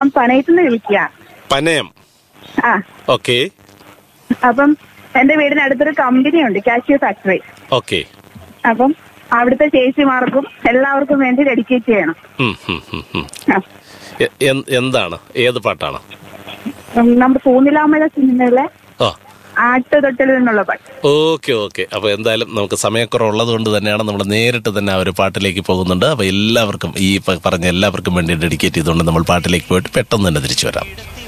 പനയത്തുനിന്ന് വിളിക്കുക പനയം ആ ഓക്കെ അപ്പം എന്റെ വീടിന് അടുത്തൊരു കമ്പനി ഉണ്ട് കാഷ്യൂ ഫാക്ടറി ഓക്കെ അപ്പം അവിടുത്തെ ചേച്ചിമാർക്കും എല്ലാവർക്കും വേണ്ടി ഡെഡിക്കേറ്റ് ചെയ്യണം ഉം, ഉം, ഉം, ഉം. ആ. എ- എൻ- എന്താണ് ഏത് പാട്ടാണ് ഉം, നമ്മുടെ പൂനിലാമഴ സിനിമയിലെ ഓ ആട്ടുതൊട്ടിൽ നിന്നുള്ള പാട്ട് ഓക്കെ ഓക്കെ അപ്പൊ എന്തായാലും നമുക്ക് സമയക്കുറവുള്ളത് കൊണ്ട് തന്നെയാണ് നമ്മൾ നേരിട്ട് തന്നെ ആ ഒരു പാട്ടിലേക്ക് പോകുന്നുണ്ട് അപ്പൊ എല്ലാവർക്കും ഈ പ- പറഞ്ഞ എല്ലാവർക്കും വേണ്ടി ഡെഡിക്കേറ്റ് ചെയ്തുകൊണ്ട് നമ്മൾ പാട്ടിലേക്ക് പോയിട്ട് പെട്ടെന്ന് തന്നെ തിരിച്ചു വരാം